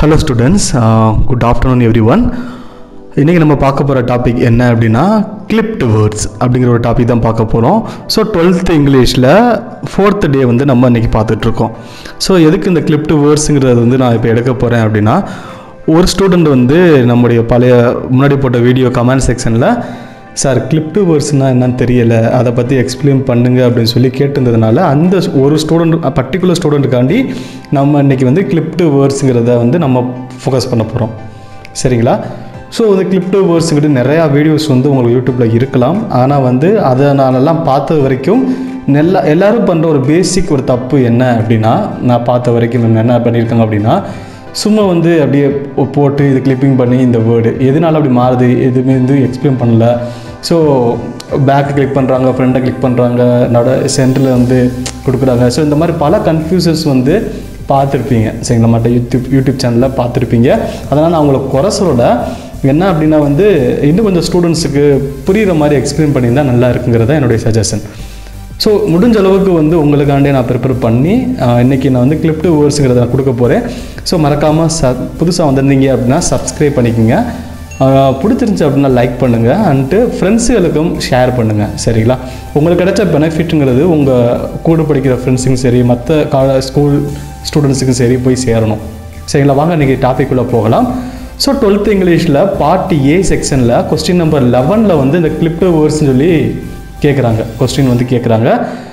hello students good afternoon everyone இன்றைக்கி நம்ம பார்க்க போகிற டாபிக் என்ன அப்படின்னா கிளிப்ட் வேர்ட்ஸ் அப்படிங்கிற ஒரு டாபிக் தான் பார்க்க போகிறோம் ஸோ டுவெல்த் இங்கிலீஷில் ஃபோர்த் டே வந்து நம்ம இன்றைக்கி பார்த்துட்ருக்கோம் ஸோ எதுக்கு இந்த கிளிப்ட் வேர்ட்ஸுங்கிறது வந்து நான் இப்போ எடுக்க போகிறேன் அப்படின்னா ஒரு ஸ்டூடெண்ட் வந்து நம்முடைய பழைய முன்னாடி போட்ட வீடியோ கமெண்ட் செக்ஷனில் சார் கிளிப்டு வேர்ட்ஸ்னால் என்னன்னு தெரியலை அதை பற்றி எக்ஸ்பிளைன் பண்ணுங்க அப்படின்னு சொல்லி கேட்டிருந்ததுனால அந்த ஒரு ஸ்டூடெண்ட் பர்டிகுலர் ஸ்டூடெண்ட்டுக்காண்டி நம்ம இன்றைக்கி வந்து கிளிப்டு வேர்ட்ஸுங்கிறத வந்து நம்ம ஃபோக்கஸ் பண்ண போகிறோம் சரிங்களா ஸோ இந்த கிளிப்டு வேர்ட்ஸுங்கிட்ட நிறையா வீடியோஸ் வந்து உங்களுக்கு யூடியூப்பில் இருக்கலாம் ஆனால் வந்து அதை நானெல்லாம் பார்த்தது வரைக்கும் நெல்லா எல்லோரும் பண்ணுற ஒரு பேசிக் ஒரு தப்பு என்ன அப்படின்னா நான் பார்த்த வரைக்கும் இவங்க என்ன பண்ணியிருக்காங்க அப்படின்னா சும்மா வந்து அப்படியே போட்டு இது கிளிப்பிங் பண்ணி இந்த வேர்டு எதனால அப்படி மாறுது எதுவுமே வந்து எக்ஸ்பிளைன் பண்ணல ஸோ பேக்கு கிளிக் பண்ணுறாங்க ஃப்ரெண்டை கிளிக் பண்ணுறாங்க நட சென்டரில் வந்து கொடுக்குறாங்க ஸோ இந்த மாதிரி பல கன்ஃபியூசன்ஸ் வந்து பார்த்துருப்பீங்க சரிங்களா மற்ற யூடியூப் யூடியூப் சேனலில் பார்த்துருப்பீங்க அதனால் நான் அவங்கள குறை சொல்லல என்ன அப்படின்னா வந்து இன்னும் கொஞ்சம் ஸ்டூடெண்ட்ஸுக்கு புரிகிற மாதிரி எக்ஸ்பிளைன் பண்ணியிருந்தால் நல்லா இருக்குங்கிறத என்னுடைய சஜஷன் ஸோ முடிஞ்ச அளவுக்கு வந்து உங்களுக்காண்டே நான் ப்ரிப்பேர் பண்ணி ஆஹ், இன்னைக்கு நான் வந்து கிளிப்டு வேர்ட்ஸுங்கிறத நான் கொடுக்க போகிறேன் ஸோ மறக்காமல் ச புதுசாக வந்திருந்தீங்க அப்படின்னா சப்ஸ்கிரைப் பண்ணிக்கோங்க ஆஹ், பிடிச்சிருந்துச்சு அப்படின்னா லைக் பண்ணுங்கள் அன்ட்டு ஃப்ரெண்ட்ஸுகளுக்கும் ஷேர் பண்ணுங்கள் சரிங்களா உங்களுக்கு கிடைச்ச பெனிஃபிட்டுங்கிறது உங்கள் கூட படிக்கிற ஃப்ரெண்ட்ஸுக்கும் சரி மற்ற கால ஸ்கூல் ஸ்டூடெண்ட்ஸுக்கும் சரி போய் சேரணும் சரிங்களா வாங்க இன்றைக்கி டாபிக்குள்ளே போகலாம் ஸோ டுவெல்த் இங்கிலீஷில் பார்ட் ஏ செக்ஷனில் கொஸ்டின் நம்பர் லெவனில் வந்து இந்த கிளிப்டு வேர்ட்ஸ்னு சொல்லி கேட்குறாங்க கொஸ்டின் வந்து கேட்குறாங்க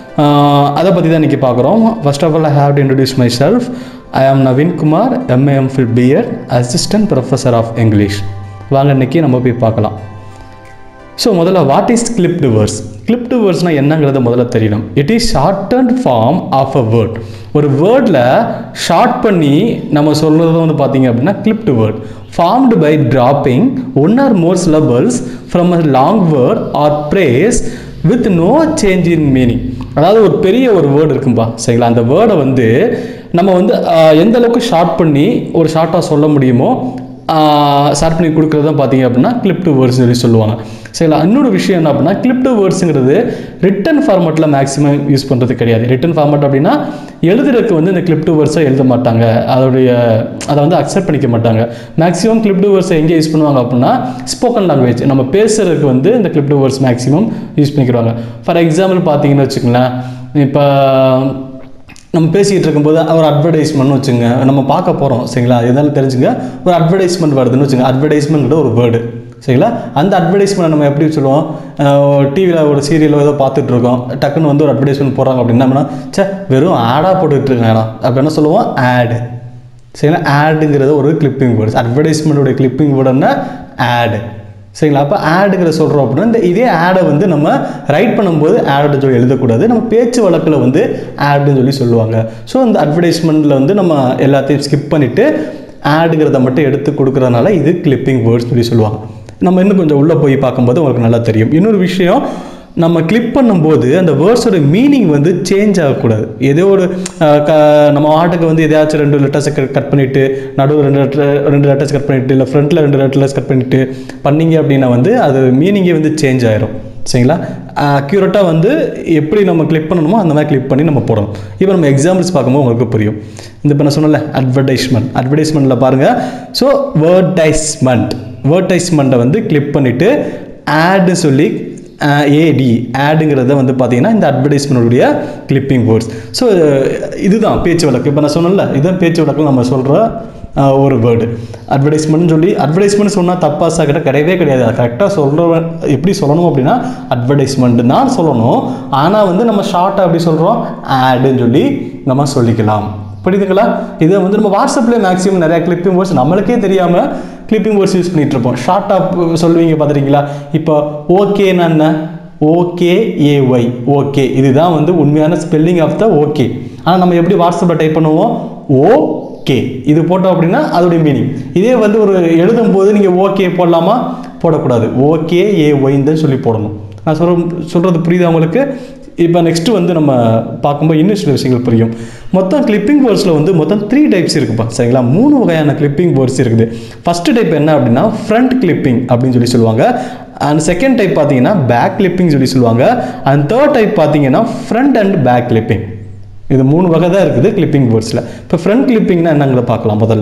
அதை பற்றி தான் இன்றைக்கி பார்க்குறோம் first of all I have to introduce myself I am Naveen Kumar M A M phil B Ed assistant professor of English வாங்க இன்றைக்கி நம்ம போய் பார்க்கலாம் ஸோ முதல்ல what is clipped words clipped வேர்ட்ஸ்னால் என்னங்கிறத முதல்ல தெரியணும் it is short form of a word ஒரு வேர்டில் ஷார்ட் பண்ணி நம்ம சொல்கிறது வந்து பார்த்தீங்க அப்படின்னா clipped word formed by dropping one or more syllables from a long word R brace with no change in meaning அதாவது ஒரு பெரிய ஒரு வேர்டு இருக்கும்பா சரிங்களா அந்த வேர்டை வந்து நம்ம வந்து ஆஹ், எந்த அளவுக்கு ஷார்ட் பண்ணி ஒரு ஷார்ட்டாக சொல்ல முடியுமோ ஷார்ட் பண்ணி கொடுக்குறது தான் பார்த்தீங்க அப்படின்னா கிளிப்டு வேர்ட்ஸ் சொல்லி சொல்லுவாங்க சரிங்களா இன்னொரு விஷயம் என்ன அப்படின்னா கிளிப்டு வேர்ட்ஸுங்கிறது ரிட்டன் ஃபார்மேட்டில் மேக்ஸிமம் யூஸ் பண்ணுறது கிடையாது ரிட்டன் ஃபார்மேட் அப்படின்னா எழுதுறதுக்கு வந்து இந்த கிளிப்டு வேர்ட்ஸை எழுத மாட்டாங்க அதோடைய அதை வந்து அக்செப்ட் பண்ணிக்க மாட்டாங்க மேக்ஸிமம் கிளிப்டு வேர்ட்ஸை எங்கே யூஸ் பண்ணுவாங்க அப்படின்னா ஸ்போக்கன் லாங்குவேஜ் நம்ம பேசுறதுக்கு வந்து இந்த கிளிப்டு வேர்ட்ஸ் மேக்ஸிமம் யூஸ் பண்ணிக்கிறாங்க ஃபார் எக்ஸாம்பிள் பார்த்தீங்கன்னு வச்சுக்கோங்களேன் இப்போ நம்ம பேசிக்கிட்டு இருக்கும்போது ஒரு அட்வர்டைஸ்மெண்ட்னு வச்சுங்க நம்ம பார்க்க போகிறோம் சரிங்களா எதாலும் தெரிஞ்சுங்க ஒரு அட்வர்டைஸ்மெண்ட் வருதுன்னு வச்சுங்க அட்வர்டைஸ்மெண்ட் ஒரு வேர்டு சரிங்களா அந்த அட்வர்டைஸ்மெண்ட் நம்ம எப்படி சொல்லுவோம் டிவியில் ஒரு சீரியலோ ஏதோ பார்த்துட்டு இருக்கோம் டக்குன்னு வந்து ஒரு அட்வர்டைஸ்மெண்ட் போடுறாங்க அப்படின்னா என்ன பண்ணா, ச்சே வெறும் ஆடாக போட்டுட்டு இருக்காங்க அப்போ என்ன சொல்லுவோம் ஆடு சரிங்களா ஆடுங்கிறது ஒரு கிளிப்பிங் வேர்ட்ஸ் அட்வர்டைஸ்மெண்ட்டோட கிளிப்பிங் வேர்டுன்னா ஆடு சரிங்களா அப்போ ஆடுங்கிற சொல்கிறோம் அப்படின்னா இந்த இதே ஆடை வந்து நம்ம ரைட் பண்ணும்போது ஆடுன்னு சொல்லி எழுதக்கூடாது நம்ம பேச்சு வழக்கில் வந்து ஆடுன்னு சொல்லி சொல்லுவாங்க ஸோ இந்த அட்வர்டைஸ்மெண்ட்டில் வந்து நம்ம எல்லாத்தையும் ஸ்கிப் பண்ணிவிட்டு ஆடுங்கிறத மட்டும் எடுத்து கொடுக்குறதுனால இது கிளிப்பிங் வேர்ட்ஸ் சொல்லி சொல்லுவாங்க நம்ம இன்னும் கொஞ்சம் உள்ளே போய் பார்க்கும்போது உங்களுக்கு நல்லா தெரியும் இன்னொரு விஷயம் நம்ம கிளிக் பண்ணும்போது அந்த வேர்ட்ஸோட மீனிங் வந்து சேஞ்ச் ஆகக்கூடாது ஏதோ ஒரு அஹ், க நம்ம ஆட்டுக்கு வந்து எதையாச்சும் ரெண்டு லெட்டர்ஸை கட் பண்ணிவிட்டு நடுவு ரெண்டு லெட்டர் ரெண்டு லெட்டர்ஸ் கட் பண்ணிவிட்டு இல்லை ஃப்ரண்ட்டில் ரெண்டு லெட்டர்ஸ் கட் பண்ணிவிட்டு பண்ணீங்க அப்படின்னா வந்து அது மீனிங்கே வந்து சேஞ்ச் ஆயிரும் சரிங்களா அக்யூரேட்டாக வந்து எப்படி நம்ம கிளிக் பண்ணணுமோ அந்த மாதிரி கிளிக் பண்ணி நம்ம போடணும் இப்போ நம்ம எக்ஸாம்பிள்ஸ் பார்க்கும்போது உங்களுக்கு புரியும் இந்த இப்போ நான் சொன்னல அட்வர்டைஸ்மெண்ட் அட்வர்டைஸ்மெண்ட்டில் பாருங்கள் ஸோ வேர்டைஸ்மெண்ட் வேர்டைஸ்மெண்ட்டை வந்து கிளிக் பண்ணிவிட்டு ஆட்னு சொல்லி ஏடி ஆடுங்கிறத வந்து பார்த்தீங்கன்னா இந்த அட்வர்டைஸ்மெண்ட்டுடைய கிளிப்பிங் வேர்ட்ஸ் ஸோ இதுதான் பேச்சு வழக்கு இப்போ நான் சொன்னேன்ல இதுதான் பேச்சு வழக்கு நம்ம சொல்கிற ஒரு வேர்டு அட்வர்டைஸ்மெண்ட்னு சொல்லி அட்வர்டைஸ்மெண்ட் சொன்னால் தப்பாக கிட்ட கிடையவே கிடையாது அது கரெக்டாக சொல்கிறவன் எப்படி சொல்லணும் அப்படின்னா அட்வர்டைஸ்மெண்ட் தான் சொல்லணும் ஆனால் வந்து நம்ம ஷார்ட்டாக எப்படி சொல்கிறோம் ஆடுன்னு சொல்லி நம்ம சொல்லிக்கலாம் புரியுதுங்களா இதை வந்து நம்ம வாட்ஸ்அப்லேயே மேக்ஸிமம் நிறையா கிளிப்பிங் வேர்ட்ஸ் நம்மளுக்கே தெரியாமல் கிளிப்பிங் வேர்ட்ஸ் யூஸ் பண்ணிட்டு இருப்போம் ஷார்ட்டாக சொல்லுவீங்க பார்த்துருக்கீங்களா இப்போ ஓகேன்னா என்ன ஓகே ஏஒய் ஓகே இதுதான் வந்து உண்மையான ஸ்பெல்லிங் ஆஃப் த ஓகே ஆனால் நம்ம எப்படி வாட்ஸ்அப்பில் டைப் பண்ணுவோம் ஓகே இது போட்டோம் அப்படின்னா அதோடைய மீனிங் இதே வந்து ஒரு எழுதும் போது நீங்கள் ஓகே போடலாமா போடக்கூடாது ஓகே ஏ ஒய்ன்னு தான் சொல்லி போடணும் நான் சொல்ற சொல்கிறது புரியுதா உங்களுக்கு இப்போ நெக்ஸ்ட்டு வந்து நம்ம பார்க்கும்போது இன்னும் சில விஷயங்கள் புரியும் மொத்தம் கிளிப்பிங் வேர்ட்ஸில் வந்து மொத்தம் த்ரீ டைப்ஸ் இருக்குப்பா சரிங்களா மூணு வகையான கிளிப்பிங் வேர்ட்ஸ் இருக்குது ஃபஸ்ட்டு டைப் என்ன அப்படின்னா ஃப்ரண்ட் கிளிப்பிங் அப்படின்னு சொல்லி சொல்லுவாங்க அண்ட் செகண்ட் டைப் பார்த்தீங்கன்னா பேக் கிளிப்பிங் சொல்லி சொல்லுவாங்க அண்ட் தேர்ட் டைப் பார்த்தீங்கன்னா ஃப்ரண்ட் அண்ட் பேக் கிளிப்பிங் இது மூணு வகை தான் இருக்குது கிளிப்பிங் வேர்ட்ஸில் இப்போ ஃப்ரண்ட் கிளிப்பிங்னா என்னங்கிறத பார்க்கலாம் முதல்ல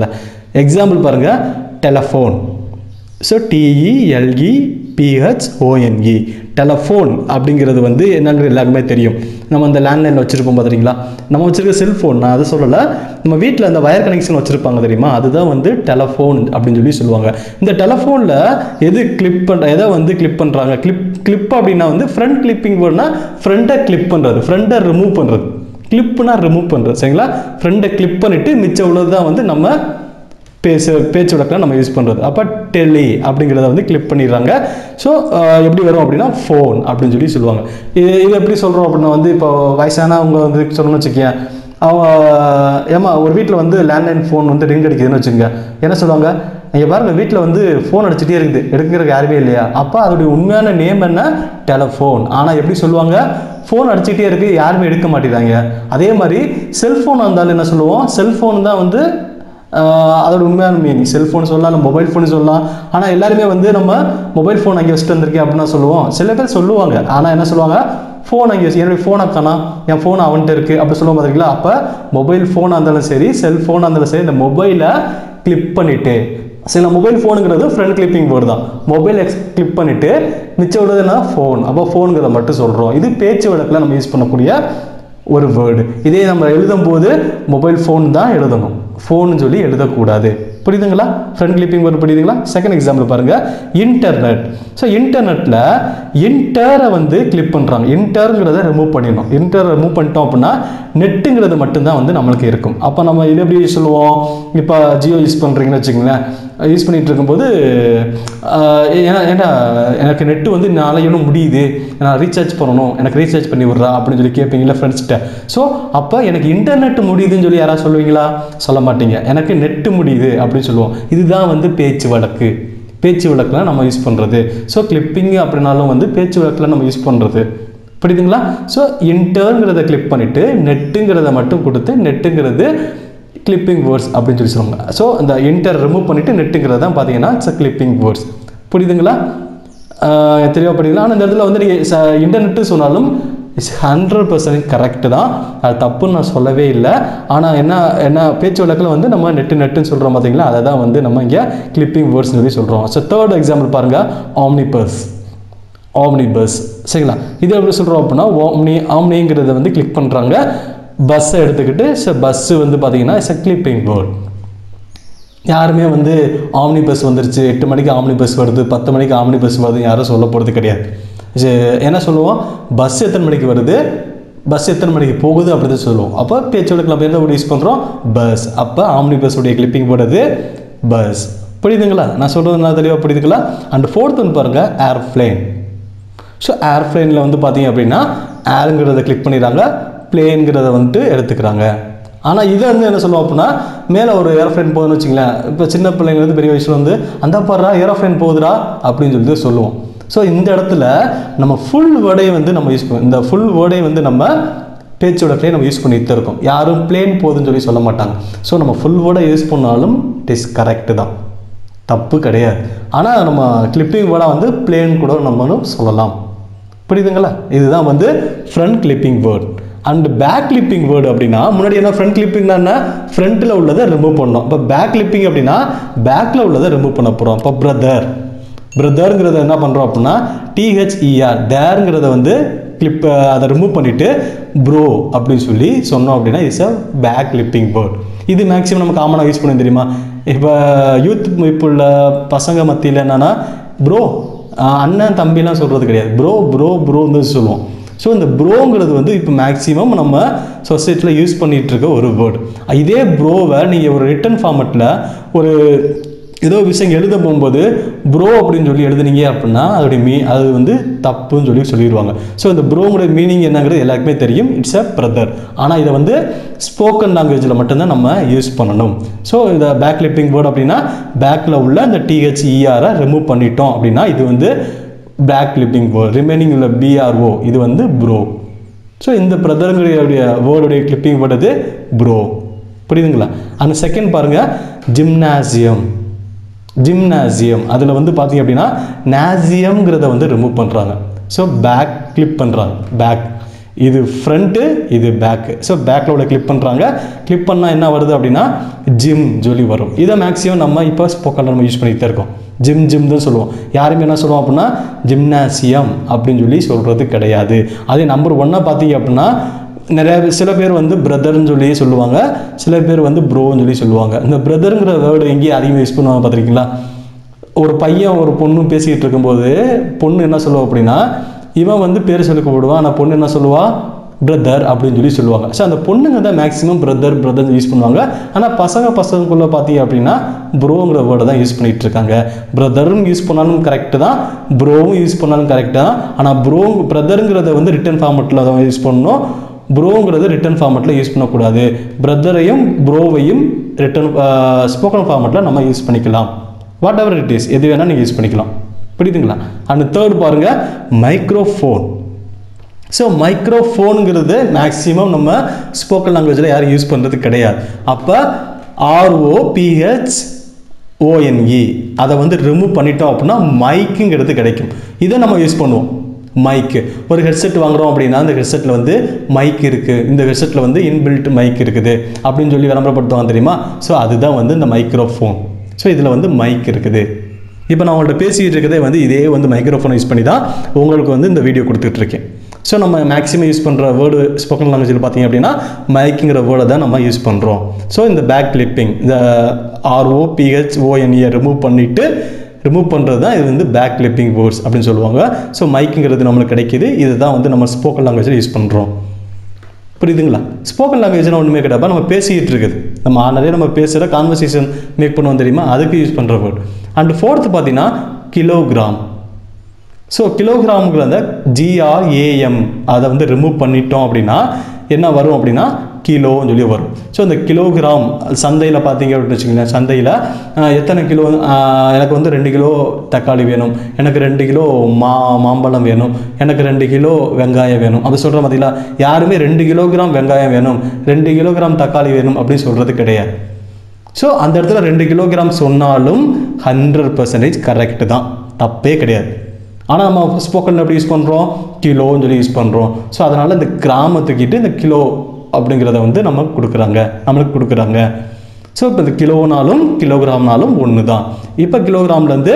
எக்ஸாம்பிள் பாருங்கள் telephone so T E L E P H O N E telephone அப்படிங்கிறது வந்து என்னங்கிறது எல்லாருக்குமே தெரியும் நம்ம அந்த லேண்ட்லைனில் வச்சுருப்போம் பார்த்துறீங்களா நம்ம வச்சுருக்க செல்ஃபோன் நான் அதை சொல்லலை நம்ம வீட்டில் அந்த வயர் கனெக்ஷன் வச்சுருப்பாங்க தெரியுமா அதுதான் வந்து டெலஃபோன் அப்படின்னு சொல்லி சொல்லுவாங்க இந்த டெலஃபோனில் எது கிளிப் பண்ணுற எதை வந்து கிளிப் பண்ணுறாங்க கிளிப் கிளிப் அப்படின்னா வந்து ஃப்ரண்ட் கிளிப்பிங் வேர்ட்னா ஃப்ரண்ட்டை கிளிப் பண்ணுறது ஃப்ரண்ட்டை ரிமூவ் பண்ணுறது கிளிப்புனா ரிமூவ் பண்ணுறது சரிங்களா ஃப்ரண்ட்டை கிளிப் பண்ணிவிட்டு மிச்சம் உள்ளது தான் வந்து நம்ம பேச பேச்சு வழக்கில் நம்ம யூஸ் பண்ணுறது அப்போ டெலி அப்படிங்கிறத வந்து கிளிக் பண்ணிடுறாங்க ஸோ எப்படி வரும் அப்படின்னா ஃபோன் அப்படின்னு சொல்லி சொல்லுவாங்க இது இது எப்படி சொல்கிறோம் அப்படின்னா வந்து இப்போ வயசானவங்க வந்து சொல்லணும்னு வச்சுக்கேன் அவங்க ஏமா ஒரு வீட்டில் வந்து லேண்ட்லைன் ஃபோன் வந்து ரிங் அடிக்குதுன்னு வச்சுக்கோங்க என்ன சொல்லுவாங்க இங்கே பாருங்க வீட்டில் வந்து ஃபோன் அடிச்சுட்டே இருக்குது எடுக்கிறதுக்கு யாருமே இல்லையா அப்போ அதோடைய உண்மையான நேம் என்ன டெலஃபோன் ஆனால் எப்படி சொல்லுவாங்க ஃபோன் அடிச்சுட்டே இருக்கு யாருமே எடுக்க மாட்டேங்கிறாங்க அதே மாதிரி செல்ஃபோன் வந்தாலும் என்ன சொல்லுவோம் செல்ஃபோன் தான் வந்து ஆஹ் அதோட உண்மையான மீனிங் செல்ஃபோன் சொல்லலாம் இல்லை மொபைல் ஃபோன் சொல்லலாம் ஆனால் எல்லாருமே வந்து நம்ம மொபைல் ஃபோன் அங்கே வச்சுட்டு வந்திருக்கேன் அப்படின்னு தான் சொல்லுவோம் சில பேர் சொல்லுவாங்க ஆனால் என்ன சொல்லுவாங்க ஃபோன் அங்கே என்னுடைய ஃபோனை காணா என் ஃபோன் அவன்கிட்ட இருக்குது அப்படி சொல்லுவோம் பார்த்தீங்களா அப்போ மொபைல் ஃபோனாக இருந்தாலும் சரி செல்ஃபோனாக இருந்தாலும் சரி இந்த மொபைலை கிளிப் பண்ணிவிட்டு சில மொபைல் ஃபோனுங்கிறது ஃப்ரண்ட் கிளிப்பிங் வேர்டு தான் மொபைல் எக்ஸ் கிளிப் பண்ணிவிட்டு மிச்சம் உள்ளதுன்னா ஃபோன் அப்போ ஃபோனுங்கிறத மட்டும் சொல்கிறோம் இது பேச்சு வழக்கில் நம்ம யூஸ் பண்ணக்கூடிய ஒரு வேர்டு இதே நம்ம எழுதும்போது மொபைல் ஃபோன் தான் எழுதணும் ஃபோன்னு சொல்லி எழுதக்கூடாது புரியுதுங்களா ஃப்ரண்ட் கிளிப்பிங் வேர்டு புரியுதுங்களா செகண்ட் எக்ஸாம்பிள் பாருங்க இன்டர்நெட் ஸோ இன்டர்நெட்டில் இன்டரை வந்து கிளிப் பண்ணுறாங்க இன்டருங்கிறத ரிமூவ் பண்ணிடணும் இன்டர் ரிமூவ் பண்ணிட்டோம் அப்படின்னா நெட்டுங்கிறது மட்டும்தான் வந்து நம்மளுக்கு இருக்கும் அப்போ நம்ம இது எப்படி சொல்லுவோம் இப்போ ஜியோ யூஸ் பண்ணுறீங்கன்னு வச்சுக்கோங்களேன் யூஸ் பண்ணிட்டு இருக்கும்போது ஆஹ் ஏன்னா ஏன்னா எனக்கு நெட்டு வந்து நாளையோட முடியுது நான் ரீசார்ஜ் பண்ணணும் எனக்கு ரீசார்ஜ் பண்ணி விட்றா அப்படின்னு சொல்லி கேட்பீங்களா ஃப்ரெண்ட்ஸ்கிட்ட ஸோ அப்போ எனக்கு இன்டர்நெட் முடியுதுன்னு சொல்லி யாராவது சொல்லுவீங்களா சொல்ல மாட்டீங்க எனக்கு நெட்டு முடியுது அப்படின்னு சொல்லுவோம் இதுதான் வந்து பேச்சு வழக்கு பேச்சு வழக்கில் நம்ம யூஸ் பண்ணுறது ஸோ கிளிப்பிங் அப்படின்னாலும் வந்து பேச்சு வழக்கில் நம்ம யூஸ் பண்ணுறது புரியுதுங்களா ஸோ இன்டர்ங்கிறத கிளிக் பண்ணிவிட்டு நெட்டுங்கிறத மட்டும் கொடுத்து நெட்டுங்கிறது கிளிப்பிங் வேர்ட்ஸ் அப்படின்னு சொல்லி சொல்லுவாங்க ஸோ அந்த இன்டர் ரிமூவ் பண்ணிவிட்டு நெட்டுங்கிறது தான் பார்த்தீங்கன்னா இட்ஸ் கிளிப்பிங் வேர்ட்ஸ் புரியுதுங்களா ஆஹ் தெளிவா படிக்கலாம் ஆனால் இந்த இடத்துல வந்து நீங்கள் இன்டர்நெட்டு சொன்னாலும் இட்ஸ் ஹண்ட்ரட் பர்சன்ட் கரெக்டு தான் அது தப்புன்னு நான் சொல்லவே இல்லை ஆனால் என்ன என்ன பேச்சு வழக்கில் வந்து நம்ம நெட்டு நெட்டுன்னு சொல்கிறோம் பார்த்தீங்களா அதை தான் வந்து நம்ம இங்கே கிளிப்பிங் வேர்ட்ஸ் சொல்லி சொல்கிறோம் ஸோ தேர்ட் எக்ஸாம்பிள் பாருங்கள் ஆம்னிபஸ் ஆம்னி பஸ் சரிங்களா இது எப்படி சொல்கிறோம் அப்படின்னா ஆம்னி ஆம்னிங்கிறத வந்து கிளிக் பண்ணுறாங்க பஸ்ஸை எடுத்துக்கிட்டு ஸோ பஸ்ஸு வந்து பார்த்தீங்கன்னா இட்ஸ் அ கிளிப்பிங் வேர்ட் யாருமே வந்து ஆம்னி பஸ் வந்துருச்சு எட்டு மணிக்கு ஆம்னி பஸ் வருது பத்து மணிக்கு ஆம்னி பஸ் வருது யாரும் சொல்ல போகிறது கிடையாது இது என்ன சொல்லுவோம் பஸ் எத்தனை மணிக்கு வருது பஸ் எத்தனை மணிக்கு போகுது அப்படி தான் சொல்லுவோம் அப்போ பேச்சோட நம்ம எந்த யூஸ் பண்ணுறோம் பஸ் அப்போ ஆம்னி பஸ்ஸுடைய கிளிப்பிங் போடுறது பஸ் புரியுதுங்களா நான் சொல்கிறது நான் தெளிவாக புரியுதுங்களா அண்ட் ஃபோர்த் ஒன் பாருங்கள் ஏர்ப்ளேன் ஸோ ஏர்ப்ளேனில் வந்து பார்த்தீங்க அப்படின்னா ஏருங்கிறத கிளிக் பண்ணிடுறாங்க பிளேனுங்கிறத வந்துட்டு எடுத்துக்கிறாங்க ஆனால் இதை வந்து என்ன சொல்லுவோம் அப்படின்னா மேலே ஒரு ஏரோப்ளேன் போகுதுன்னு வச்சுங்களேன் இப்போ சின்ன பிள்ளைங்க வந்து பெரிய வயசில் வந்து அந்த பாடுறா ஏரோப்ளேன் போகுதுடா அப்படின்னு சொல்லிட்டு சொல்லுவோம் ஸோ இந்த இடத்துல நம்ம ஃபுல் வேர்டையை வந்து நம்ம யூஸ் பண்ணுவோம் இந்த ஃபுல் வேர்டை வந்து நம்ம பேச்சோட பிளே நம்ம யூஸ் பண்ணிட்டு தான் இருக்கோம் யாரும் பிளேன் போகுதுன்னு சொல்லி சொல்ல மாட்டாங்க ஸோ நம்ம ஃபுல் வேர்டை யூஸ் பண்ணாலும் இட் இஸ் கரெக்டு தான் தப்பு கிடையாது ஆனால் நம்ம கிளிப்பிங் வேர்டாக வந்து பிளேன் கூட நம்மளும் சொல்லலாம் புரியுதுங்களா இதுதான் வந்து front clipping word and back clipping word அப்படின்னா முன்னாடி என்ன ஃப்ரண்ட் கிளிப்பிங்னா என்ன ஃப்ரண்ட்டில் உள்ளதை ரிமூவ் பண்ணோம் இப்போ பேக் கிளிப்பிங் அப்படின்னா பேக்கில் உள்ளதை ரிமூவ் பண்ண போகிறோம் இப்போ பிரதர் பிரதருங்கிறத என்ன பண்ணுறோம் அப்படின்னா டிஹெச்இஆர் டேருங்கிறத வந்து கிளிப் அதை ரிமூவ் பண்ணிவிட்டு ப்ரோ அப்படின்னு சொல்லி சொன்னோம் அப்படின்னா it's a back clipping word இது மேக்ஸிமம் நம்ம காமனாக யூஸ் பண்ண தெரியுமா இப்போ யூத் இப்போ உள்ள பசங்க மத்தியில் என்னென்னா ப்ரோ அண்ணன் தம்பிலாம் சொல்கிறது கிடையாது ப்ரோ ப்ரோ ப்ரோன்னு சொல்லுவோம் ஸோ இந்த ப்ரோங்கிறது வந்து இப்போ மேக்ஸிமம் நம்ம சொசைட்டியில் யூஸ் பண்ணிகிட்டு இருக்க ஒரு வேர்டு இதே ப்ரோவை நீங்கள் ஒரு ரிட்டன் ஃபார்மெட்டில் ஒரு ஏதோ விஷயம் எழுத போகும்போது ப்ரோ அப்படின்னு சொல்லி எழுதுனீங்க அப்படின்னா அதோடைய மீ அது வந்து தப்புன்னு சொல்லி சொல்லிடுவாங்க ஸோ இந்த ப்ரோங்கிற மீனிங் என்னங்கிறது எல்லாருக்குமே தெரியும் இட்ஸ் அ பிரதர் ஆனால் இதை வந்து ஸ்போக்கன் லாங்குவேஜில் மட்டும்தான் நம்ம யூஸ் பண்ணணும் ஸோ இதை பேக் லிப்பிங் வேர்டு அப்படின்னா பேக்கில் உள்ள இந்த டிஹெச்இஆரை ரிமூவ் பண்ணிட்டோம் அப்படின்னா இது வந்து பேக் லிப்பிங் வேர்டு ரிமைனிங் உள்ள பிஆர்ஓ இது வந்து ப்ரோ ஸோ இந்த பிரதருடைய வேர்டுடைய கிளிப்பிங் வேர்டு ப்ரோ புரியுதுங்களா அந்த செகண்ட் பாருங்கள் ஜிம்னாசியம் ஜிம்னாசியம் அதில் வந்து பார்த்தீங்க அப்படின்னா நாசியம்ங்கிறத வந்து ரிமூவ் பண்ணுறாங்க ஸோ பேக் கிளிப் பண்ணுறாங்க பேக் இது ஃப்ரண்ட்டு இது பேக்கு ஸோ பேக்கில் உள்ள கிளிப் பண்ணுறாங்க கிளிப் பண்ணால் என்ன வருது அப்படின்னா ஜிம் சொல்லி வரும் இதை மேக்ஸிமம் நம்ம இப்போ ஸ்போக்கனில் நம்ம யூஸ் பண்ணிகிட்டே இருக்கோம் ஜிம் ஜிம் தான் சொல்லுவோம் யாருமே என்ன சொல்லுவோம் அப்படின்னா ஜிம்னாசியம் அப்படின்னு சொல்லி சொல்கிறது கிடையாது அதே நம்பர் ஒன்னாக பார்த்தீங்க அப்படின்னா நிறைய பேர் சில பேர் வந்து பிரதர்னு சொல்லி சொல்லுவாங்க சில பேர் வந்து ப்ரோன்னு சொல்லி சொல்லுவாங்க இந்த பிரதருங்கிற வேர்டு எங்கேயும் அதிகமாக யூஸ் பண்ணுவாங்க பார்த்துருக்கீங்களா ஒரு பையன் ஒரு பொண்ணும் பேசிக்கிட்டு இருக்கும்போது பொண்ணு என்ன சொல்லுவா அப்படின்னா இவன் வந்து பேர் சொல்லி கூப்பிடுவான் ஆனால் பொண்ணு என்ன சொல்லுவா பிரதர் அப்படின்னு சொல்லி சொல்லுவாங்க ஸோ அந்த பொண்ணுங்க தான் மேக்ஸிமம் பிரதர் பிரதர் யூஸ் பண்ணுவாங்க ஆனால் பசங்க பசங்களுக்குள்ள பார்த்தீங்க அப்படின்னா ப்ரோங்கிற வேர்டை தான் யூஸ் பண்ணிட்டு இருக்காங்க பிரதரும் யூஸ் பண்ணாலும் கரெக்டு தான் ப்ரோவும் யூஸ் பண்ணாலும் கரெக்டு தான் ஆனால் ப்ரோ பிரதருங்கிறத வந்து ரிட்டன் ஃபார்மெட்டில் தான் யூஸ் பண்ணணும் ப்ரோங்கிறது ரிட்டன் ஃபார்மெட்டில் யூஸ் பண்ணக்கூடாது பிரதரையும் ப்ரோவையும் ரிட்டன் ஸ்போக்கன் ஃபார்மெட்டில் நம்ம யூஸ் பண்ணிக்கலாம் வாட் எவர் இட் இஸ் எது வேணால் நீங்கள் யூஸ் பண்ணிக்கலாம் புரியுதுங்களா அண்ட் தேர்ட் பாருங்கள் மைக்ரோஃபோன் ஸோ மைக்ரோஃபோனுங்கிறது மேக்ஸிமம் நம்ம ஸ்போக்கன் லாங்குவேஜில் யாரும் யூஸ் பண்ணுறது கிடையாது அப்போ ஆர்ஓ பிஹெச் ஓஎன்இ அதை வந்து ரிமூவ் பண்ணிட்டோம் அப்படின்னா மைக்குங்கிறது கிடைக்கும் இதை நம்ம யூஸ் பண்ணுவோம் மைக்கு ஒரு ஹெட்செட் வாங்குறோம் அப்படின்னா அந்த ஹெட்செட்டில் வந்து மைக் இருக்குது இந்த ஹெட்செட்டில் வந்து இன்பில்ட் மைக் இருக்குது அப்படின்னு சொல்லி விளம்பரப்படுத்துவாங்க தெரியுமா ஸோ அதுதான் வந்து இந்த மைக்ரோஃபோன் ஸோ இதில் வந்து மைக் இருக்குது இப்போ நான் உங்கள்கிட்ட பேசிகிட்டு இருக்கதே வந்து இதே வந்து மைக்ரோஃபோன் யூஸ் பண்ணி தான் உங்களுக்கு வந்து இந்த வீடியோ கொடுத்துட்டு இருக்கேன் ஸோ நம்ம மேக்ஸிமம் யூஸ் பண்ணுற வேர்டு ஸ்போக்கன் லாங்குவேஜில் பார்த்தீங்க அப்படின்னா மைக்குங்கிற வேர்டை தான் நம்ம யூஸ் பண்ணுறோம் ஸோ இந்த பேக் கிளிப்பிங் இந்த ஆர்ஓ பிஹெச் ஓஎன்இயை ரிமூவ் பண்ணிவிட்டு ரிமூவ் பண்ணுறது தான் இது வந்து பேக் கிளிப்பிங் வேர்ட்ஸ் அப்படின்னு சொல்லுவாங்க ஸோ மைக்குங்கிறது நம்மளுக்கு கிடைக்கிது இதுதான் வந்து நம்ம ஸ்போக்கன் லாங்குவேஜில் யூஸ் பண்ணுறோம் புரியுதுங்களா ஸ்போக்கன் லாங்குவேஜ்னா ஒன்றுமே கிடையாது நம்ம பேசிக்கிட்டு இருக்குது நம்ம நிறைய நம்ம பேசுகிற கான்வர்சேஷன் மேக் பண்ணுவோம் தெரியுமா அதுக்கு யூஸ் பண்ணுற வேர்ட் அண்ட் ஃபோர்த்து பார்த்தீங்கன்னா கிலோகிராம் ஸோ கிலோகிராமுக்கு அந்த ஜிஆர்ஏஎம் அதை வந்து ரிமூவ் பண்ணிட்டோம் அப்படின்னா என்ன வரும் அப்படின்னா கிலோன்னு சொல்லி வரும் ஸோ இந்த கிலோகிராம் சந்தையில் பார்த்தீங்க அப்படின்னு வச்சுக்கோங்களேன் சந்தையில் ஆஹ், எத்தனை கிலோ ஆஹ், எனக்கு வந்து ரெண்டு கிலோ தக்காளி வேணும் எனக்கு ரெண்டு கிலோ மா மாம்பழம் வேணும் எனக்கு ரெண்டு கிலோ வெங்காயம் வேணும் அப்படி சொல்கிற பார்த்தீங்களா யாருமே ரெண்டு கிலோகிராம் வெங்காயம் வேணும் ரெண்டு கிலோகிராம் தக்காளி வேணும் அப்படின்னு சொல்கிறது கிடையாது ஸோ அந்த இடத்துல ரெண்டு கிலோகிராம் சொன்னாலும் ஹண்ட்ரட் பர்சன்டேஜ் கரெக்டு தான் தப்பே கிடையாது ஆனால் நம்ம ஸ்போக்கனில் எப்படி யூஸ் பண்ணுறோம் கிலோன்னு சொல்லி யூஸ் பண்ணுறோம் ஸோ அதனால் இந்த கிராம தூக்கிட்டு இந்த கிலோ அப்படிங்கிறத வந்து நமக்கு கொடுக்குறாங்க நம்மளுக்கு கொடுக்குறாங்க ஸோ இப்போ இந்த கிலோனாலும் கிலோகிராம்னாலும் ஒன்று தான் இப்போ கிலோகிராம்லேருந்து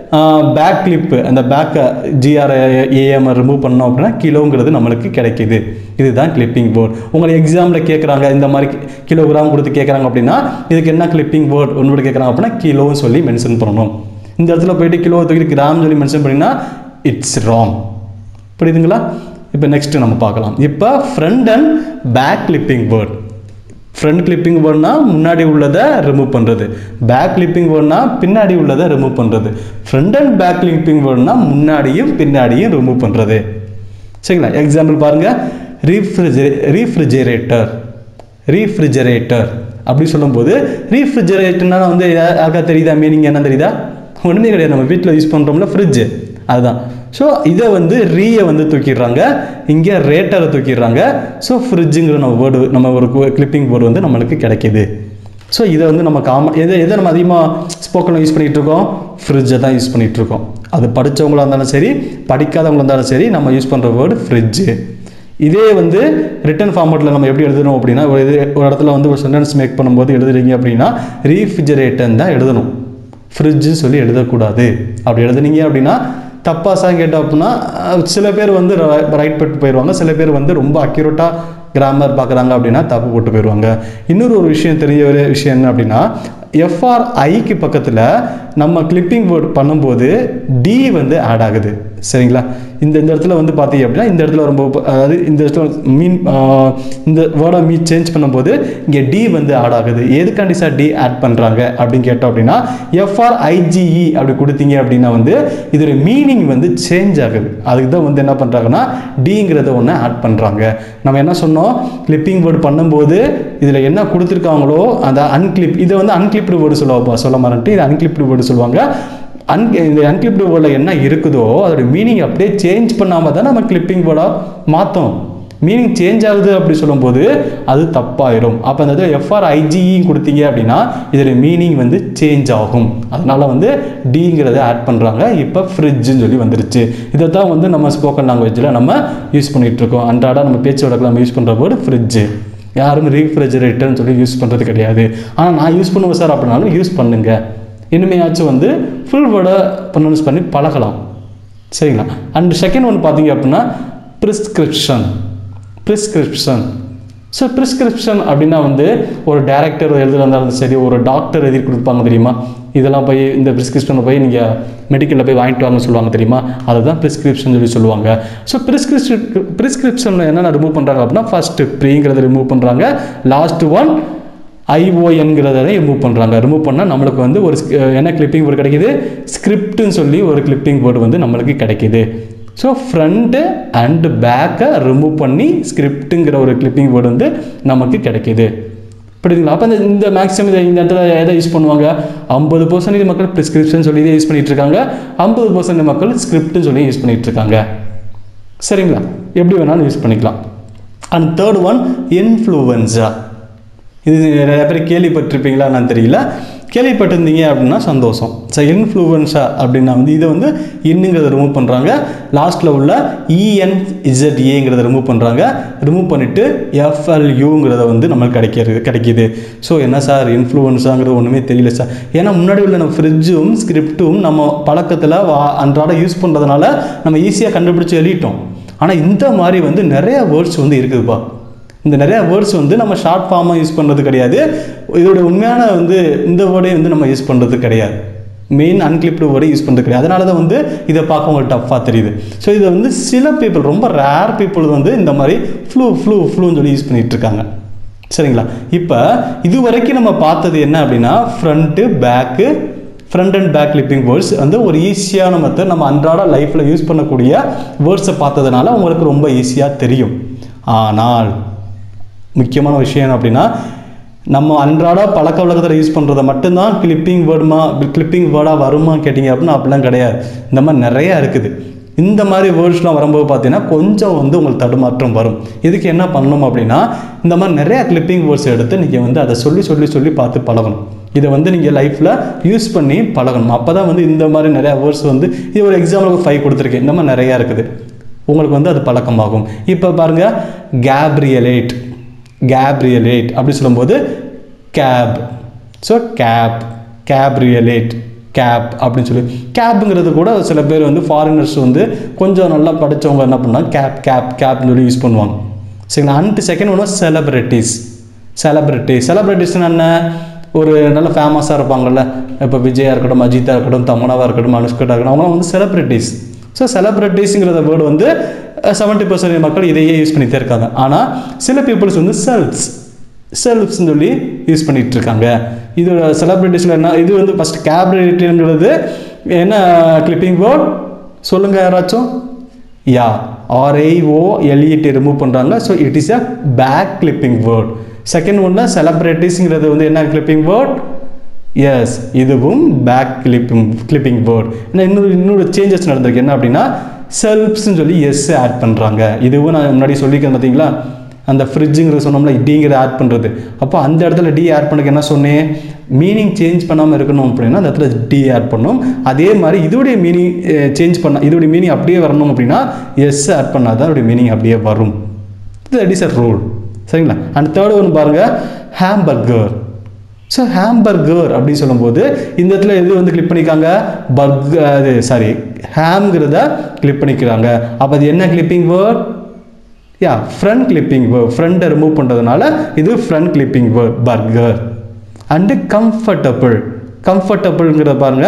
பேக் கிளிப்பு அந்த பேக்கை ஜிஆர் ஏஎம் ரிமூவ் பண்ணோம் அப்படின்னா கிலோங்கிறது நம்மளுக்கு கிடைக்கிது இதுதான் கிளிப்பிங் வேர்ட் உங்களை எக்ஸாமில் கேட்குறாங்க இந்த மாதிரி கிலோகிராம் கொடுத்து கேட்குறாங்க அப்படின்னா இதுக்கு என்ன கிளிப்பிங் வேர்ட் ஒன்று கேட்குறாங்க அப்படின்னா கிலோன்னு சொல்லி மென்ஷன் பண்ணணும் இந்த இடத்துல போயிட்டு கிலோ தூக்கிட்டு கிராம் சொல்லி மென்ஷன் பண்ணினா இட்ஸ் ராங் புரியுதுங்களா இப்போ நெக்ஸ்ட் நம்ம பார்க்கலாம் இப்போ front and back clipping word front clipping வேர்ட்னா முன்னாடி உள்ளதை ரிமூவ் பண்ணுறது பேக் கிளிப்பிங் வேர்ட்னா பின்னாடி உள்ளதை ரிமூவ் பண்ணுறது ஃப்ரண்ட் அண்ட் பேக் கிளிப்பிங் வேர்ட்னா முன்னாடியும் பின்னாடியும் ரிமூவ் பண்ணுறது சரிங்களா எக்ஸாம்பிள் பாருங்க ரீஃப்ரிஜரே ரீஃப்ரிஜரேட்டர் ரீஃப்ரிஜரேட்டர் அப்படி சொல்லும்போது ரீஃப்ரிஜரேட்டர்னா வந்து யா- யாருக்கா தெரியுதா மீனிங் என்ன தெரியுதா ஒன்றுமே கிடையாது நம்ம வீட்டில் யூஸ் பண்ணுறோம்ல ஃப்ரிட்ஜு அதுதான் ஸோ இதை வந்து ரீயை வந்து தூக்கிடுறாங்க இங்கே ரேட்டரை தூக்கிடுறாங்க ஸோ ஃப்ரிட்ஜுங்கிற நம்ம வேர்டு நம்ம ஒரு கிளிப்பிங் வேர்டு வந்து நம்மளுக்கு கிடைக்கிது ஸோ இதை வந்து நம்ம காமன் எதை எதை நம்ம அதிகமாக ஸ்போக்கனில் யூஸ் பண்ணிகிட்டு இருக்கோம் ஃப்ரிட்ஜை தான் யூஸ் பண்ணிகிட்டு இருக்கோம் அது படித்தவங்களா இருந்தாலும் சரி படிக்காதவங்களா இருந்தாலும் சரி நம்ம யூஸ் பண்ணுற வேர்டு ஃப்ரிட்ஜு இதே வந்து ரிட்டன் ஃபார்மேட்டில் நம்ம எப்படி எழுதணும் அப்படின்னா ஒரு இது ஒரு இடத்துல வந்து ஒரு சென்டென்ஸ் மேக் பண்ணும்போது எழுதுறீங்க அப்படின்னா ரீஃப்ரிஜரேட்டர் தான் எழுதணும் ஃப்ரிட்ஜுன்னு சொல்லி எழுதக்கூடாது அப்படி எழுதுனீங்க அப்படின்னா தப்பாக சாங் கேட்டோம் அப்படின்னா அஹ், சில பேர் வந்து ரைட் பட்டு போயிடுவாங்க சில பேர் வந்து ரொம்ப அக்யூரேட்டாக கிராமர் பார்க்குறாங்க அப்படின்னா தப்பு போட்டு போயிடுவாங்க இன்னொரு ஒரு விஷயம் தெரிய ஒரு விஷயம் என்ன அப்படின்னா எஃப்ஆர்ஐக்கு பக்கத்தில் நம்ம கிளிப்பிங் வேர்ட் பண்ணும்போது டி வந்து ஆட் ஆகுது சரிங்களா இந்த இந்த இடத்துல வந்து பார்த்தீங்க அப்படின்னா இந்த இடத்துல ரொம்ப அதாவது இந்த இடத்துல மீன் இந்த வேர்டை மீ சேஞ்ச் பண்ணும்போது இங்கே டி வந்து ஆட் ஆகுது எதுக்காண்டி சார் டி ஆட் பண்ணுறாங்க அப்படின்னு கேட்டோம் அப்படின்னா எஃப்ஆர்ஐஜிஇ அப்படி கொடுத்தீங்க அப்படின்னா வந்து இதோட மீனிங் வந்து சேஞ்ச் ஆகுது அதுக்கு தான் வந்து என்ன பண்ணுறாங்கன்னா டிங்கிறத ஒன்று ஆட் பண்ணுறாங்க நம்ம என்ன சொன்னோம் கிளிப்பிங் வேர்டு பண்ணும்போது இதில் என்ன கொடுத்துருக்காங்களோ அந்த அன்கிளிப் இதை வந்து அன்கிளிப்டு வேர்டு சொல்லுவா சொல்ல மாட்டேன் இது அன்கிளிப்டு வேர்டு சொல்லுவாங்க அன் இந்த அன்கிளிப்டு வேர்டில் என்ன இருக்குதோ அதோட மீனிங் அப்படியே சேஞ்ச் பண்ணாமல் தான் நம்ம கிளிப்பிங் வேர்டாக மாற்றணும் மீனிங் சேஞ்ச் ஆகுது அப்படி சொல்லும்போது அது தப்பாயிரும் அப்போ அந்த இடத்துல எஃப்ஆர்ஐஜிஇன்னு கொடுத்தீங்க அப்படின்னா இதோட மீனிங் வந்து சேஞ்ச் ஆகும் அதனால வந்து டிங்கிறத ஆட் பண்ணுறாங்க இப்போ ஃப்ரிட்ஜுன்னு சொல்லி வந்துருச்சு இதை தான் வந்து நம்ம ஸ்போக்கன் லாங்குவேஜில் நம்ம யூஸ் பண்ணிட்டு இருக்கோம் அன்றாட நம்ம பேச்சு வழக்கில் நம்ம யூஸ் பண்ணுற வேர்டு ஃப்ரிட்ஜு யாரும் ரீஃப்ரிஜரேட்டர்னு சொல்லி யூஸ் பண்ணுறது கிடையாது ஆனால் நான் யூஸ் பண்ணுவேன் சார் அப்படின்னாலும் யூஸ் பண்ணுங்க இனிமையாச்சும் வந்து ஃபுல் வேர்டை ப்ரொனவுன்ஸ் பண்ணி பழகலாம் சரிங்களா அண்ட் செகண்ட் ஒன் பார்த்தீங்க அப்படின்னா ப்ரிஸ்கிரிப்ஷன் ப்ரிஸ்கிரிப்ஷன் ஸோ ப்ரிஸ்கிரிப்ஷன் அப்படின்னா வந்து ஒரு டேரக்டர் எழுதுறதாலும் சரி ஒரு டாக்டர் எழுதி கொடுப்பாங்க தெரியுமா இதெல்லாம் போய் இந்த ப்ரிஸ்கிரிப்ஷனை போய் நீங்கள் மெடிக்கலில் போய் வாங்கிட்டு வாங்க சொல்லுவாங்க தெரியுமா அதுதான் ப்ரிஸ்கிரிப்ஷன் சொல்லி சொல்லுவாங்க ஸோ ப்ரிஸ்கிரிப்ஷன் ப்ரிஸ்கிரிப்ஷனில் என்னென்ன ரிமூவ் பண்ணுறாங்க அப்படின்னா ஃபஸ்ட்டு ப்ரீங்கிறத ரிமூவ் பண்ணுறாங்க லாஸ்ட் ஒன் ஐஓஎன்கிறத ரிமூவ் பண்ணுறாங்க ரிமூவ் பண்ணால் நம்மளுக்கு வந்து ஒரு sc- என்ன கிளிப்பிங் வேர்டு கிடைக்குது ஸ்கிரிப்ட்னு சொல்லி ஒரு கிளிப்பிங் வேர்டு வந்து நம்மளுக்கு கிடைக்குது ஸோ ஃப்ரண்ட்டு அண்டு பேக்கை ரிமூவ் பண்ணி ஸ்கிரிப்ட்டுங்கிற ஒரு கிளிப்பிங் வேர்டு வந்து நமக்கு கிடைக்குது புரியுதுங்களா அப்போ இந்த இந்த மேக்ஸிமம் இதை இந்த இடத்துல எதை யூஸ் பண்ணுவாங்க ஐம்பது பர்சன்டேஜ் மக்கள் ப்ரிஸ்கிரிப்ஷன் சொல்லி யூஸ் பண்ணிட்டு இருக்காங்க ஐம்பது பர்சன்டேஜ் மக்கள் ஸ்கிரிப்ட்னு சொல்லி யூஸ் பண்ணிட்டு இருக்காங்க சரிங்களா எப்படி வேணாலும் யூஸ் பண்ணிக்கலாம் அண்ட் தேர்ட் ஒன் இன்ஃப்ளூவன்ஸா இது நிறைய பேர் கேள்விப்பட்டிருப்பீங்களா நான் தெரியல கேள்விப்பட்டிருந்தீங்க அப்படின்னா சந்தோஷம் ஸோ இன்ஃப்ளூவன்ஸா அப்படின்னா வந்து இதை வந்து இன்னுங்கிறத ரிமூவ் பண்ணுறாங்க லாஸ்ட்டில் உள்ள இஎன்இசட்ஏங்கிறத ரிமூவ் பண்ணுறாங்க ரிமூவ் பண்ணிவிட்டு எஃப்எல்யூங்கிறத வந்து நம்மளுக்கு கிடைக்கிறது கிடைக்கிது ஸோ என்ன சார் இன்ஃப்ளூவன்ஸாங்கிறது ஒன்றுமே தெரியல சார் ஏன்னா முன்னாடி உள்ள நம்ம ஃப்ரிட்ஜும் ஸ்கிரிப்டும் நம்ம பழக்கத்தில் வா அன்றாட யூஸ் பண்ணுறதுனால நம்ம ஈஸியாக கண்டுபிடிச்சி எழுதிட்டோம் ஆனால் இந்த மாதிரி வந்து நிறைய வேர்ட்ஸ் வந்து இருக்குதுப்பா இந்த நிறைய வேர்ட்ஸ் வந்து நம்ம ஷார்ட் ஃபார்மாக யூஸ் பண்ணுறது கிடையாது இதோட உண்மையான வந்து இந்த வேர்டையும் வந்து நம்ம யூஸ் பண்ணுறது கிடையாது மெயின் அன்கிளிப்டு வேர்டை யூஸ் பண்ணுறது கிடையாது அதனால தான் வந்து இதை பார்க்க உங்களுக்கு டஃப்பாக தெரியுது ஸோ இதை வந்து சில பீப்புள் ரொம்ப ரேர் பீப்புள் வந்து இந்த மாதிரி ஃப்ளூ ஃப்ளூ ஃப்ளூன்னு சொல்லி யூஸ் பண்ணிட்டு இருக்காங்க சரிங்களா இப்போ இது வரைக்கும் நம்ம பார்த்தது என்ன அப்படின்னா front back front and back clipping words வந்து ஒரு ஈஸியான மெத்தட் நம்ம அன்றாட லைஃப்பில் யூஸ் பண்ணக்கூடிய வேர்ட்ஸை பார்த்ததுனால உங்களுக்கு ரொம்ப ஈஸியாக தெரியும் ஆனால் முக்கியமான விஷயம் என்ன அப்படின்னா நம்ம அன்றாட பழக்க வழக்கத்தில் யூஸ் பண்ணுறத மட்டும்தான் கிளிப்பிங் வேர்டுமா கிளிப்பிங் வேர்டாக வருமா கேட்டிங்க அப்படின்னா அப்படிலாம் கிடையாது இந்த மாதிரி நிறையா இருக்குது இந்த மாதிரி வேர்ட்ஸ்லாம் வரும்போது பார்த்தீங்கன்னா கொஞ்சம் வந்து உங்களுக்கு தடுமாற்றம் வரும் இதுக்கு என்ன பண்ணணும் அப்படின்னா இந்த மாதிரி நிறையா கிளிப்பிங் வேர்ட்ஸ் எடுத்து நீங்கள் வந்து அதை சொல்லி சொல்லி சொல்லி பார்த்து பழகணும் இதை வந்து நீங்கள் லைஃப்பில் யூஸ் பண்ணி பழகணும் அப்போ தான் வந்து இந்த மாதிரி நிறையா வேர்ட்ஸ் வந்து இது ஒரு எக்ஸாம்பிளுக்கு ஃபைவ் கொடுத்துருக்கேன் இந்த மாதிரி நிறையா இருக்குது உங்களுக்கு வந்து அது பழக்கமாகும் இப்போ பாருங்கள் கேப்ரியலேட் கேப்ரியலேட் அப்படி சொல்லும்போது cab so cab cabriolet cab அப்படின்னு சொல்லி கேப்புங்கிறது கூட சில பேர் வந்து ஃபாரினர்ஸ் வந்து கொஞ்சம் நல்லா படித்தவங்க என்ன பண்ணாங்க கேப் கேப் கேப்னு சொல்லி யூஸ் பண்ணுவாங்க சரிங்களா அண்ட் செகண்ட் ஒன்று செலப்ரிட்டிஸ் செலப்ரிட்டி செலப்ரிட்டிஸ்னா என்ன ஒரு நல்ல ஃபேமஸாக இருப்பாங்கல்ல இப்போ விஜயா இருக்கட்டும் அஜித்தா இருக்கட்டும் தமனாவாக இருக்கட்டும் அனுஷ்கட்டா இருக்கட்டும் அவங்களாம் வந்து செலப்ரிட்டிஸ் ஸோ செலப்ரிட்டிஸுங்கிறத வேர்டு வந்து செவன்ட்டி பர்சன்டேஜ் மக்கள் இதையே யூஸ் பண்ணிகிட்டே இருக்காங்க ஆனால் சில பீப்புள்ஸ் வந்து செல்ஃப்ஸ் செல்ஃப்ஸ்னு சொல்லி யூஸ் பண்ணிட்டு இருக்காங்க இதோட செலிப்ரிட்டிஸில் என்ன இது வந்து ஃபஸ்ட் கேப்ரிட்டிங்கிறது என்ன கிளிப்பிங் வேர்ட் சொல்லுங்கள் யாராச்சும் யா ஆர்ஐஓ எல்இடி ரிமூவ் பண்ணுறாங்க so it is a back clipping word second ஒன்று செலப்ரிட்டிஸ்ங்கிறது வந்து என்ன கிளிப்பிங் வேர்ட் எஸ் இதுவும் பேக் கிளிப்பிங் கிளிப்பிங் வேர்ட் இன்னும் இன்னொரு இன்னொரு சேஞ்சஸ் நடந்திருக்கு என்ன அப்படின்னா செல்ஃப்ஸ்னு சொல்லி எஸ் ஆட் பண்ணுறாங்க இதுவும் நான் முன்னாடி சொல்லிக்கிறேன் பார்த்தீங்களா அந்த ஃப்ரிட்ஜுங்கிற சொன்னோம்ல டிங்கிற ஆட் பண்ணுறது அப்போ அந்த இடத்துல டி ஆட் பண்ணக்கு என்ன சொன்னேன் மீனிங் சேஞ்ச் பண்ணாமல் இருக்கணும் அப்படின்னா அந்த இடத்துல டி ஆட் பண்ணணும் அதே மாதிரி இதோடைய மீனிங் சேஞ்ச் பண்ண இதோடைய மீனிங் அப்படியே வரணும் அப்படின்னா எஸ் ஆட் பண்ணால் தான் அதோடைய மீனிங் அப்படியே வரும் தட் இஸ் அ ரூல் சரிங்களா அண்ட் தேர்ட் ஒன்று பாருங்கள் ஹேம்பர்கர் ஸோ ஹேம்பர்கர் அப்படின்னு சொல்லும்போது இந்த இடத்துல எது வந்து கிளிக் பண்ணிக்காங்க பர்க் அது சாரி ஹேம்ங்கிறத கிளிக் பண்ணிக்கிறாங்க அப்போ அது என்ன கிளிப்பிங் வேர்ட் யா ஃப்ரண்ட் கிளிப்பிங் வேர்ட் ஃப்ரண்ட்டை ரிமூவ் பண்ணுறதுனால இது front clipping word burger and comfortable கம்ஃபர்டபுள்ங்கிறத பாருங்க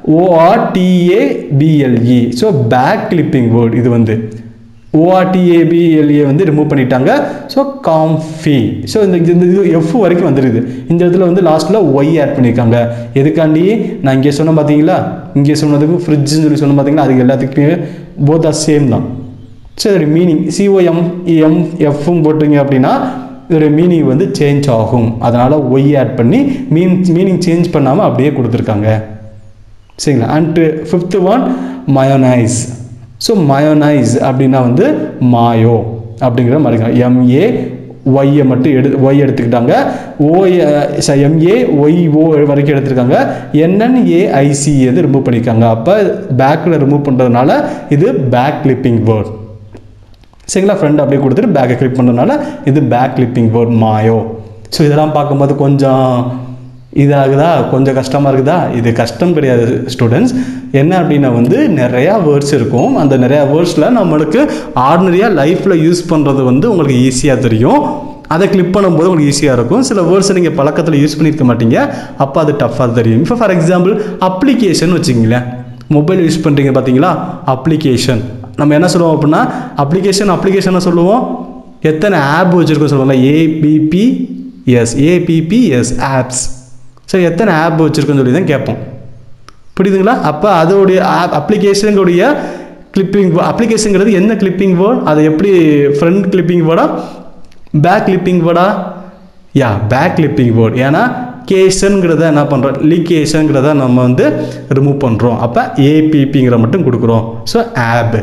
ஓஆர்டிஏபிஎல்இ ஸோ பேக் கிளிப்பிங் வேர்ட் இது வந்து ஓஆர்டிஏபிஎல்ஏ வந்து ரிமூவ் பண்ணிட்டாங்க ஸோ காம்ஃபி ஸோ இந்த இந்த இது எஃப் வரைக்கும் வந்துடுது இந்த இடத்துல வந்து லாஸ்ட்டில் ஒய் ஆட் பண்ணியிருக்காங்க எதுக்காண்டி நான் இங்கே சொன்னேன் பார்த்தீங்களா இங்கே சொன்னதுக்கு ஃப்ரிட்ஜுன்னு சொல்லி சொன்னேன் பார்த்தீங்களா அது எல்லாத்துக்குமே போத் ஆர் சேம் தான் ஸோ இதோடைய மீனிங் சிஓஎம் எம் எஃப்ம் போட்டிங்க அப்படின்னா இதோடைய மீனிங் வந்து சேஞ்ச் ஆகும் அதனால் ஒய் ஆட் பண்ணி மீன் மீனிங் சேஞ்ச் பண்ணாமல் அப்படியே கொடுத்துருக்காங்க சரிங்களா and fifth one mayonnaise so mayonnaise அப்படின்னா வந்து மாயோ அப்படிங்கிற மாதிரி எம்ஏ ஒய்யை மட்டும் எடு ஒய் எடுத்துக்கிட்டாங்க ஓ எம்ஏ ஒய் ஓ வரைக்கும் எடுத்திருக்காங்க என்என்ஏஐசி எது ரிமூவ் பண்ணியிருக்காங்க அப்போ பேக்கில் ரிமூவ் பண்ணுறதுனால இது பேக் கிளிப்பிங் வேர்ட் சரிங்களா ஃப்ரெண்ட் அப்படியே கொடுத்துட்டு பேக்கை கிளிக் பண்ணுறதுனால இது back clipping word mayo so இதெல்லாம் பார்க்கும்போது கொஞ்சம் இதாகுதா கொஞ்சம் கஷ்டமாக இருக்குதா இது கஷ்டம் கிடையாது ஸ்டூடெண்ட்ஸ் என்ன அப்படின்னா வந்து நிறையா வேர்ட்ஸ் இருக்கும் அந்த நிறையா வேர்ட்ஸில் நம்மளுக்கு ஆர்டினரியாக லைஃப்பில் யூஸ் பண்ணுறது வந்து உங்களுக்கு ஈஸியாக தெரியும் அதை கிளிக் பண்ணும்போது உங்களுக்கு ஈஸியாக இருக்கும் சில வேர்ட்ஸை நீங்கள் பழக்கத்தில் யூஸ் பண்ணியிருக்க மாட்டீங்க அப்போ அது டஃப்பாக தெரியும் இப்போ ஃபார் எக்ஸாம்பிள் அப்ளிகேஷன் வச்சுக்கிங்களேன் மொபைல் யூஸ் பண்ணுறீங்க பார்த்தீங்களா அப்ளிகேஷன் நம்ம என்ன சொல்லுவோம் அப்படின்னா அப்ளிகேஷன் அப்ளிகேஷனை சொல்லுவோம் எத்தனை ஆப் வச்சுருக்கோம் சொல்லுவாங்க A P P S A P P S apps so எத்தனை ஆப் வச்சுருக்கோன்னு சொல்லி தான் கேட்போம் புரியுதுங்களா அப்போ அதோடைய ஆப் அப்ளிகேஷனுடைய கிளிப்பிங் அப்ளிகேஷனுங்கிறது என்ன கிளிப்பிங் வேர்ட் அதை எப்படி ஃப்ரண்ட் கிளிப்பிங் வேர்டா பேக் கிளிப்பிங் வேர்டா யா பேக் கிளிப்பிங் வேர்ட் ஏன்னா கேஷனுங்கிறத என்ன பண்ணுறோம் லீகேஷனுங்கிறத நம்ம வந்து ரிமூவ் பண்ணுறோம் அப்போ ஏபிபிங்கிற மட்டும் கொடுக்குறோம் ஸோ ஆப்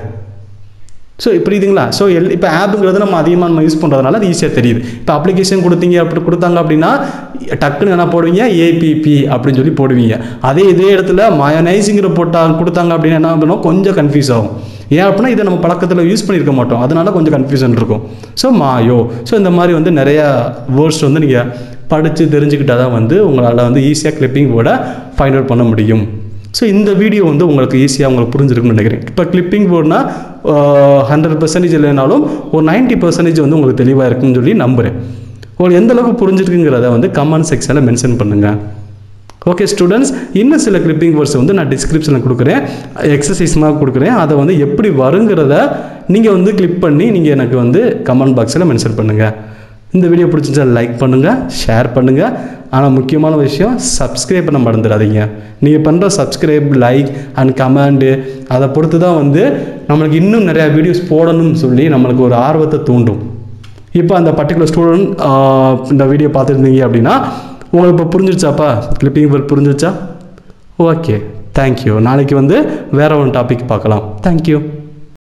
ஸோ புரியுதுங்களா ஸோ எல் இப்போ ஆப்புங்கிறது நம்ம அதிகமாக நம்ம யூஸ் பண்ணுறதுனால அது ஈஸியாக தெரியுது இப்போ அப்ளிகேஷன் கொடுத்தீங்க அப்படி கொடுத்தாங்க அப்படின்னா டக்குன்னு என்ன போடுவீங்க ஏபிபி அப்படின்னு சொல்லி போடுவீங்க அதே இதே இடத்துல மயனைஸுங்கிற போட்டால் கொடுத்தாங்க அப்படின்னா என்ன பண்ணுவோம் கொஞ்சம் கன்ஃபியூஸ் ஆகும் ஏன் அப்படின்னா இதை நம்ம பழக்கத்தில் யூஸ் பண்ணியிருக்க மாட்டோம் அதனால கொஞ்சம் கன்ஃபியூஷன் இருக்கும் ஸோ மாயோ ஸோ இந்த மாதிரி வந்து நிறையா வேர்ட்ஸ் வந்து நீங்கள் படித்து தெரிஞ்சுக்கிட்டால் தான் வந்து உங்களால் வந்து ஈஸியாக கிளிப்பிங் வேர்டை ஃபைண்ட் அவுட் பண்ண முடியும் ஸோ இந்த வீடியோ வந்து உங்களுக்கு ஈஸியாக உங்களுக்கு புரிஞ்சிருக்குன்னு நினைக்கிறேன் இப்போ கிளிப்பிங் போர்ட்னா ஹண்ட்ரட் பர்சன்டேஜ் இல்லைனாலும் ஒரு நைன்ட்டி பர்சன்டேஜ் வந்து உங்களுக்கு தெளிவாக இருக்குன்னு சொல்லி நம்புகிறேன் உங்களுக்கு எந்த அளவுக்கு புரிஞ்சிருக்குங்கிறத வந்து கமெண்ட் செக்ஷனில் மென்ஷன் பண்ணுங்கள் ஓகே ஸ்டூடெண்ட்ஸ் இன்னும் சில கிளிப்பிங் வேர்ட்ஸ் வந்து நான் டிஸ்கிரிப்ஷனில் கொடுக்குறேன் எக்ஸசைஸ்மாக கொடுக்குறேன் அதை வந்து எப்படி வருங்கிறத நீங்கள் வந்து கிளிக் பண்ணி நீங்கள் எனக்கு வந்து கமெண்ட் பாக்ஸில் மென்ஷன் பண்ணுங்கள் இந்த வீடியோ பிடிச்சிருந்தா லைக் பண்ணுங்கள் ஷேர் பண்ணுங்கள் ஆனால் முக்கியமான விஷயம் சப்ஸ்கிரைப் பண்ண மறந்துடாதீங்க நீங்கள் பண்ணுற சப்ஸ்கிரைப் லைக் அண்ட் கமெண்டு அதை பொறுத்து தான் வந்து நம்மளுக்கு இன்னும் நிறையா வீடியோஸ் போடணும்னு சொல்லி நம்மளுக்கு ஒரு ஆர்வத்தை தூண்டும் இப்போ அந்த பர்டிகுலர் ஸ்டூடெண்ட் இந்த வீடியோ பார்த்துருந்தீங்க அப்படின்னா உங்களுக்கு இப்போ புரிஞ்சிருச்சாப்பா கிளிப்பிங் வேர்ட் புரிஞ்சிருச்சா ஓகே தேங்க்யூ நாளைக்கு வந்து வேற ஒரு டாபிக் பார்க்கலாம் தேங்க்யூ